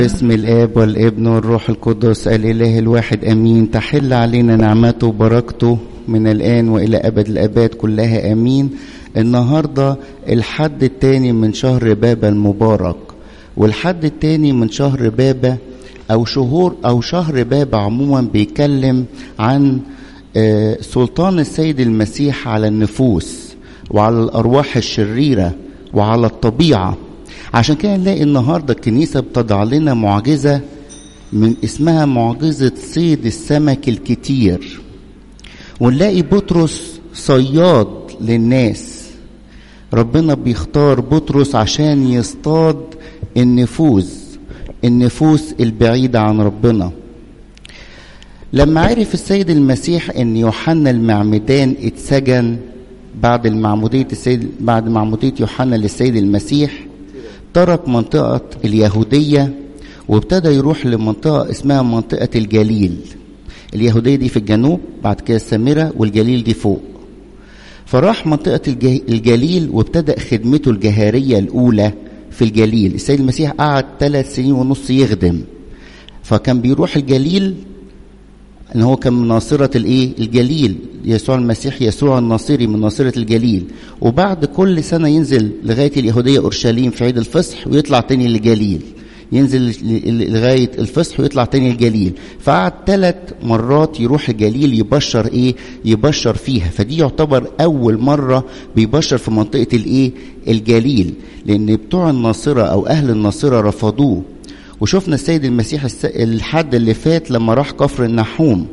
باسم الاب والابن والروح القدس الاله الواحد امين تحل علينا نعمته وبركته من الان والى ابد الاباد كلها امين النهارده الحد الثاني من شهر بابا المبارك والحد الثاني من شهر بابا او شهور او شهر بابا عموما بيتكلم عن سلطان السيد المسيح على النفوس وعلى الارواح الشريره وعلى الطبيعه عشان كده نلاقي النهارده الكنيسه بتضع لنا معجزه من اسمها معجزه صيد السمك الكتير ونلاقي بطرس صياد للناس ربنا بيختار بطرس عشان يصطاد النفوس النفوس البعيده عن ربنا لما عرف السيد المسيح ان يوحنا المعمدان اتسجن بعد المعمودية السيد بعد معمودية يوحنا للسيد المسيح ترك منطقة اليهودية وابتدى يروح لمنطقة اسمها منطقة الجليل اليهودية دي في الجنوب بعد كده السامرة والجليل دي فوق فراح منطقة الجليل وابتدأ خدمته الجهارية الأولى في الجليل السيد المسيح قعد ثلاث سنين ونص يخدم فكان بيروح الجليل ان هو كان من ناصرة الايه الجليل يسوع المسيح يسوع الناصري من ناصرة الجليل وبعد كل سنة ينزل لغاية اليهودية اورشليم في عيد الفصح ويطلع تاني للجليل ينزل لغاية الفصح ويطلع تاني الجليل فقعد ثلاث مرات يروح الجليل يبشر ايه يبشر فيها فدي يعتبر اول مرة بيبشر في منطقة الايه الجليل لان بتوع الناصرة او اهل الناصرة رفضوه وشفنا السيد المسيح الحد اللي فات لما راح كفر النحوم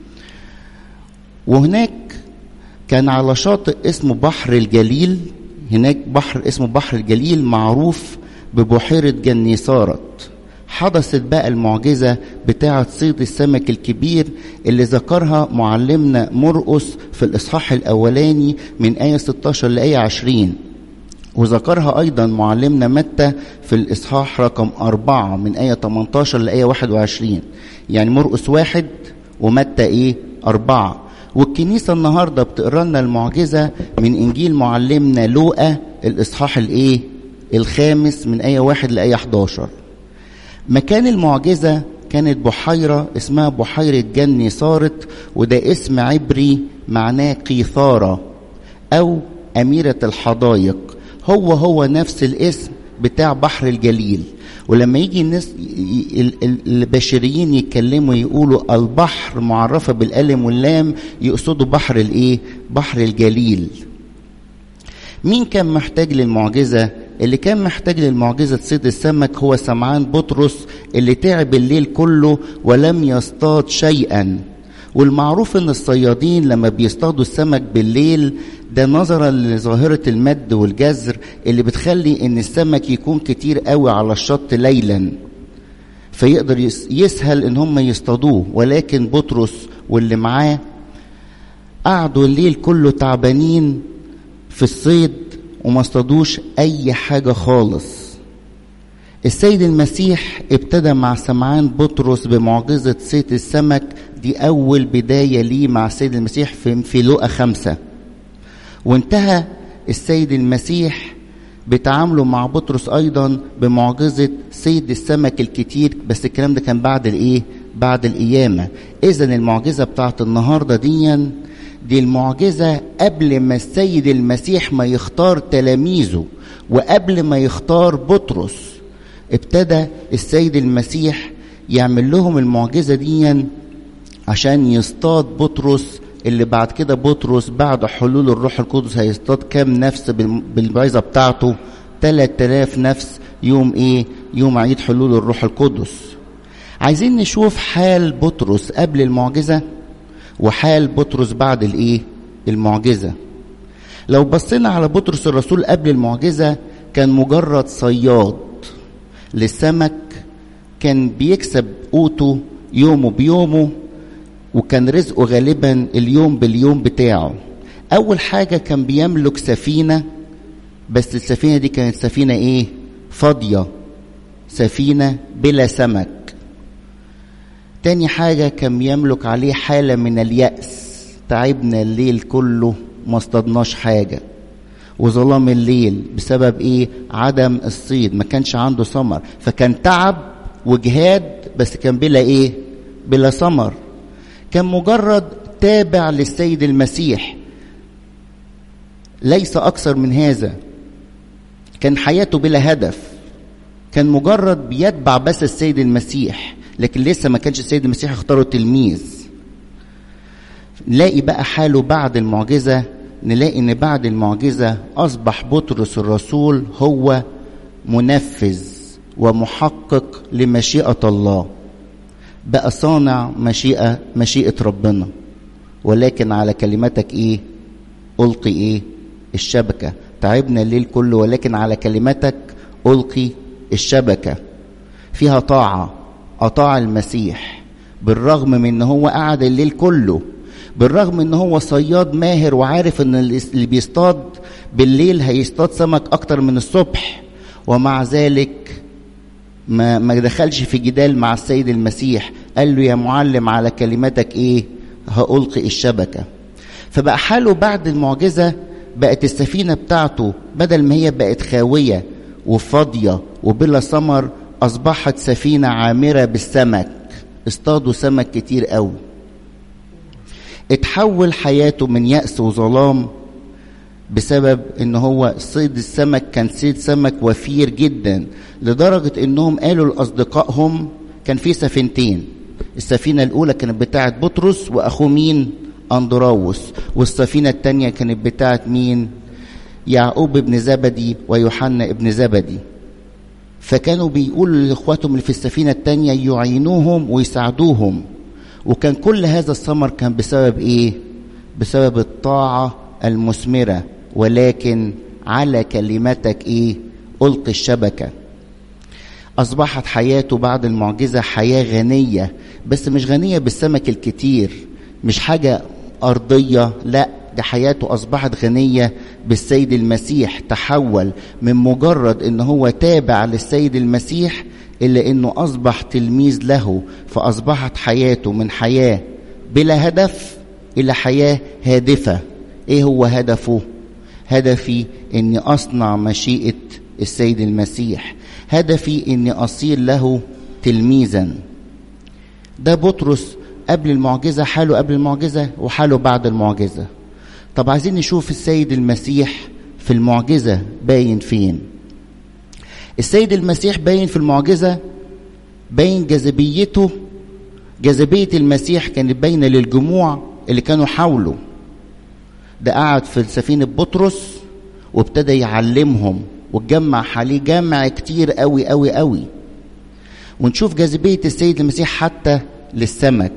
وهناك كان على شاطئ اسمه بحر الجليل هناك بحر اسمه بحر الجليل معروف ببحيرة جنيسارت حدثت بقى المعجزة بتاعة صيد السمك الكبير اللي ذكرها معلمنا مرقس في الإصحاح الأولاني من آية 16 لآية 20 وذكرها أيضا معلمنا متى في الإصحاح رقم أربعة من آية 18 لآية 21 يعني مرقس واحد ومتى إيه أربعة والكنيسة النهاردة بتقرا لنا المعجزة من إنجيل معلمنا لوقا الإصحاح الإيه الخامس من آية واحد لآية 11 مكان المعجزة كانت بحيرة اسمها بحيرة جني صارت وده اسم عبري معناه قيثارة أو أميرة الحدائق هو هو نفس الاسم بتاع بحر الجليل ولما يجي الناس البشريين يتكلموا يقولوا البحر معرفة بالألم واللام يقصدوا بحر الايه بحر الجليل مين كان محتاج للمعجزة اللي كان محتاج للمعجزة صيد السمك هو سمعان بطرس اللي تعب الليل كله ولم يصطاد شيئا والمعروف ان الصيادين لما بيصطادوا السمك بالليل ده نظرا لظاهرة المد والجزر اللي بتخلي ان السمك يكون كتير قوي على الشط ليلا فيقدر يسهل ان هم يصطادوه ولكن بطرس واللي معاه قعدوا الليل كله تعبانين في الصيد وما اصطادوش اي حاجة خالص السيد المسيح ابتدى مع سمعان بطرس بمعجزة صيد السمك دي أول بداية ليه مع السيد المسيح في, في لقا خمسة وانتهى السيد المسيح بتعامله مع بطرس أيضا بمعجزة صيد السمك الكتير بس الكلام ده كان بعد الإيه؟ بعد القيامة إذا المعجزة بتاعت النهاردة ديا دي المعجزة قبل ما السيد المسيح ما يختار تلاميذه وقبل ما يختار بطرس ابتدى السيد المسيح يعمل لهم المعجزة دي عشان يصطاد بطرس اللي بعد كده بطرس بعد حلول الروح القدس هيصطاد كام نفس بالموعظة بتاعته 3000 نفس يوم ايه يوم عيد حلول الروح القدس عايزين نشوف حال بطرس قبل المعجزة وحال بطرس بعد الايه المعجزة لو بصينا على بطرس الرسول قبل المعجزة كان مجرد صياد للسمك كان بيكسب قوته يومه بيومه وكان رزقه غالبا اليوم باليوم بتاعه اول حاجه كان بيملك سفينه بس السفينه دي كانت سفينه ايه فاضيه سفينه بلا سمك تاني حاجه كان بيملك عليه حاله من الياس تعبنا الليل كله ما اصطادناش حاجه وظلام الليل بسبب ايه عدم الصيد ما كانش عنده ثمر فكان تعب وجهاد بس كان بلا ايه بلا ثمر كان مجرد تابع للسيد المسيح ليس اكثر من هذا كان حياته بلا هدف كان مجرد بيتبع بس السيد المسيح لكن لسه ما كانش السيد المسيح اختاره تلميذ نلاقي بقى حاله بعد المعجزة نلاقي ان بعد المعجزة اصبح بطرس الرسول هو منفذ ومحقق لمشيئة الله بقى صانع مشيئة مشيئة ربنا ولكن على كلمتك ايه القي ايه الشبكة تعبنا الليل كله ولكن على كلمتك القي الشبكة فيها طاعة أطاع المسيح بالرغم من ان هو قعد الليل كله بالرغم ان هو صياد ماهر وعارف ان اللي بيصطاد بالليل هيصطاد سمك اكتر من الصبح ومع ذلك ما ما دخلش في جدال مع السيد المسيح قال له يا معلم على كلمتك ايه هألقي الشبكة فبقى حاله بعد المعجزة بقت السفينة بتاعته بدل ما هي بقت خاوية وفاضية وبلا ثمر أصبحت سفينة عامرة بالسمك اصطادوا سمك كتير قوي اتحول حياته من يأس وظلام بسبب ان هو صيد السمك كان صيد سمك وفير جدا لدرجة انهم قالوا لاصدقائهم كان في سفينتين السفينة الاولى كانت بتاعت بطرس واخوه مين اندراوس والسفينة التانية كانت بتاعت مين يعقوب ابن زبدي ويوحنا ابن زبدي فكانوا بيقولوا لاخواتهم اللي في السفينة التانية يعينوهم ويساعدوهم وكان كل هذا الثمر كان بسبب ايه بسبب الطاعة المثمرة ولكن على كلمتك ايه القي الشبكة اصبحت حياته بعد المعجزة حياة غنية بس مش غنية بالسمك الكتير مش حاجة ارضية لا ده حياته اصبحت غنية بالسيد المسيح تحول من مجرد ان هو تابع للسيد المسيح إلا أنه أصبح تلميذ له فأصبحت حياته من حياة بلا هدف إلى حياة هادفة إيه هو هدفه؟ هدفي أني أصنع مشيئة السيد المسيح هدفي أني أصير له تلميذا ده بطرس قبل المعجزة حاله قبل المعجزة وحاله بعد المعجزة طب عايزين نشوف السيد المسيح في المعجزة باين فين السيد المسيح باين في المعجزة باين جاذبيته جاذبية المسيح كانت باينة للجموع اللي كانوا حوله ده قعد في سفينة بطرس وابتدى يعلمهم واتجمع حواليه جمع كتير قوي قوي قوي ونشوف جاذبية السيد المسيح حتى للسمك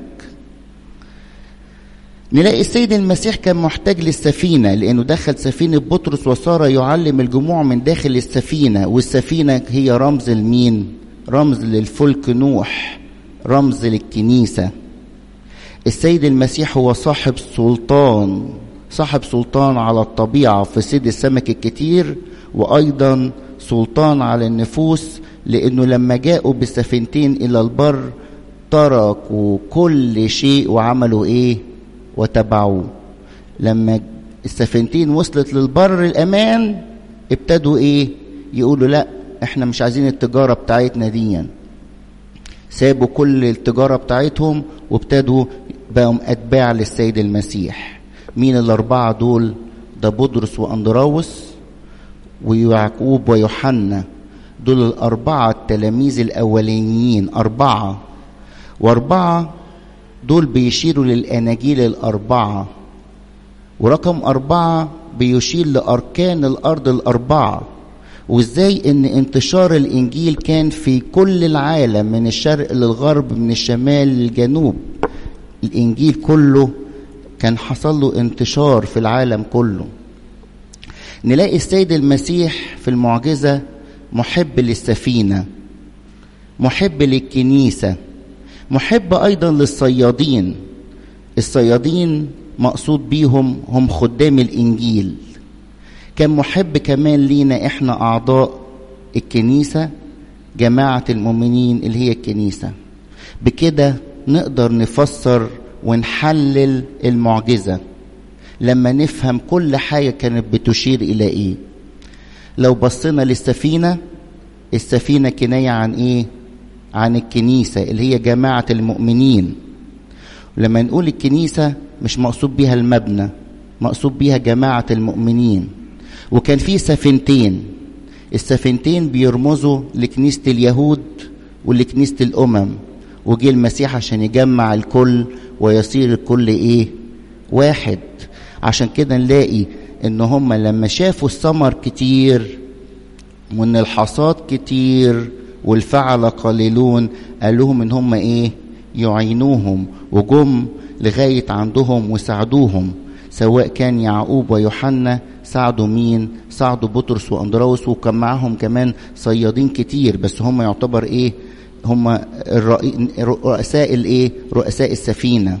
نلاقي السيد المسيح كان محتاج للسفينة لأنه دخل سفينة بطرس وصار يعلم الجموع من داخل السفينة والسفينة هي رمز لمين؟ رمز للفلك نوح رمز للكنيسة السيد المسيح هو صاحب سلطان صاحب سلطان على الطبيعة في صيد السمك الكتير وأيضا سلطان على النفوس لأنه لما جاءوا بالسفينتين إلى البر تركوا كل شيء وعملوا إيه؟ وتبعوه لما السفينتين وصلت للبر الامان ابتدوا ايه يقولوا لا احنا مش عايزين التجاره بتاعتنا ديا سابوا كل التجاره بتاعتهم وابتدوا بقوا اتباع للسيد المسيح مين الاربعه دول ده بطرس واندراوس ويعقوب ويوحنا دول الاربعه التلاميذ الاولانيين اربعه واربعه دول بيشيروا للأناجيل الأربعة ورقم أربعة بيشير لأركان الأرض الأربعة وإزاي إن انتشار الإنجيل كان في كل العالم من الشرق للغرب من الشمال للجنوب الإنجيل كله كان حصل له انتشار في العالم كله نلاقي السيد المسيح في المعجزة محب للسفينة محب للكنيسة محب ايضا للصيادين الصيادين مقصود بيهم هم خدام الانجيل كان محب كمان لينا احنا اعضاء الكنيسه جماعه المؤمنين اللي هي الكنيسه بكده نقدر نفسر ونحلل المعجزه لما نفهم كل حاجه كانت بتشير الى ايه لو بصينا للسفينه السفينه كنايه عن ايه عن الكنيسة اللي هي جماعة المؤمنين لما نقول الكنيسة مش مقصود بيها المبنى مقصود بيها جماعة المؤمنين وكان في سفينتين السفينتين بيرمزوا لكنيسة اليهود ولكنيسة الأمم وجه المسيح عشان يجمع الكل ويصير الكل إيه واحد عشان كده نلاقي إن هم لما شافوا الثمر كتير وإن الحصاد كتير والفعل قليلون قال لهم إن هم إيه يعينوهم وجم لغاية عندهم وساعدوهم سواء كان يعقوب ويوحنا ساعدوا مين ساعدوا بطرس واندراوس وكان معاهم كمان صيادين كتير بس هم يعتبر ايه هم رؤساء الايه رؤساء السفينه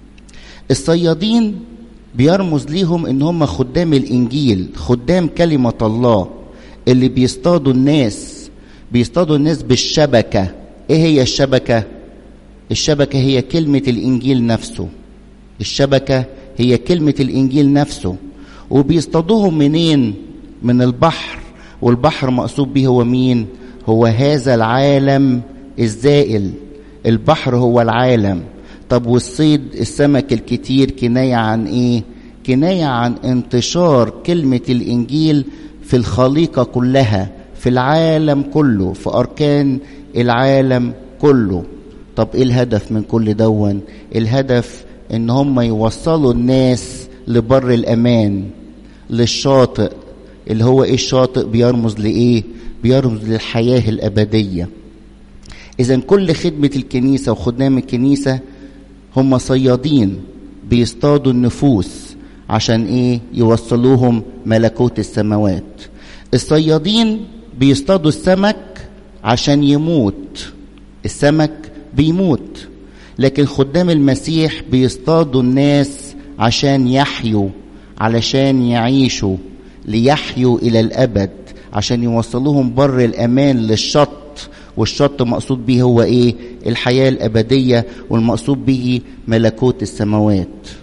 الصيادين بيرمز ليهم ان هم خدام الانجيل خدام كلمه الله اللي بيصطادوا الناس بيصطادوا الناس بالشبكه ايه هي الشبكه الشبكه هي كلمه الانجيل نفسه الشبكه هي كلمه الانجيل نفسه وبيصطادوهم منين من البحر والبحر مقصود به هو مين هو هذا العالم الزائل البحر هو العالم طب والصيد السمك الكتير كناية عن ايه كناية عن انتشار كلمة الانجيل في الخليقة كلها في العالم كله في اركان العالم كله طب ايه الهدف من كل دون الهدف ان هم يوصلوا الناس لبر الامان للشاطئ اللي هو ايه الشاطئ بيرمز لايه بيرمز للحياه الابديه اذا كل خدمه الكنيسه وخدام الكنيسه هم صيادين بيصطادوا النفوس عشان ايه يوصلوهم ملكوت السماوات الصيادين بيصطادوا السمك عشان يموت السمك بيموت لكن خدام المسيح بيصطادوا الناس عشان يحيوا علشان يعيشوا ليحيوا الى الابد عشان يوصلوهم بر الامان للشط والشط مقصود به هو ايه الحياه الابديه والمقصود به ملكوت السماوات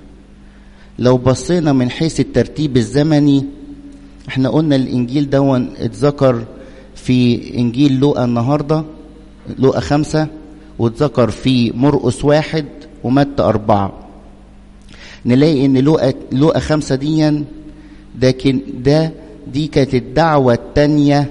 لو بصينا من حيث الترتيب الزمني احنا قلنا الانجيل دون اتذكر في انجيل لوقا النهارده لوقا خمسة واتذكر في مرقس واحد ومتى أربعة نلاقي ان لوقا لوقا خمسة ديا ده كان ده دي كانت الدعوة التانية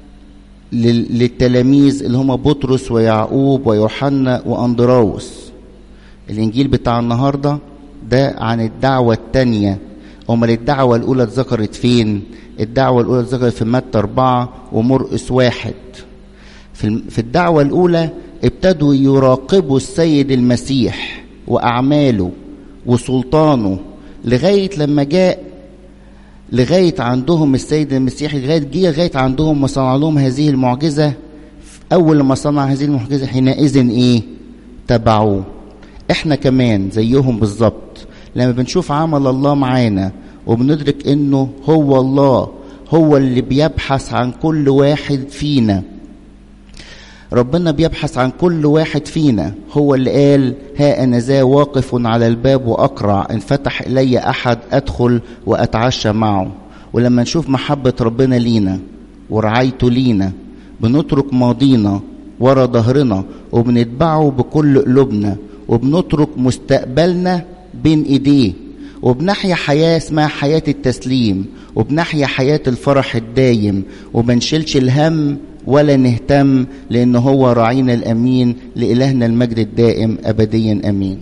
للتلاميذ اللي هم بطرس ويعقوب ويوحنا واندراوس الانجيل بتاع النهارده ده عن الدعوة التانية امال الدعوة الاولى اتذكرت فين الدعوة الاولى اتذكرت في متى أربعة ومرقس واحد في الدعوة الاولى ابتدوا يراقبوا السيد المسيح واعماله وسلطانه لغايه لما جاء لغايه عندهم السيد المسيح لغايه جه لغايه عندهم ما صنع لهم هذه المعجزه اول ما صنع هذه المعجزه حينئذ ايه تبعوه احنا كمان زيهم بالظبط لما بنشوف عمل الله معانا وبندرك انه هو الله هو اللي بيبحث عن كل واحد فينا ربنا بيبحث عن كل واحد فينا هو اللي قال ها أنا ذا واقف على الباب وأقرع إن فتح إلي أحد أدخل وأتعشى معه ولما نشوف محبة ربنا لينا ورعايته لينا بنترك ماضينا ورا ظهرنا وبنتبعه بكل قلوبنا وبنترك مستقبلنا بين ايديه وبنحيا حياة اسمها حياة التسليم وبنحيا حياة الفرح الدايم وبنشيلش الهم ولا نهتم لأن هو راعينا الأمين لإلهنا المجد الدائم أبديا أمين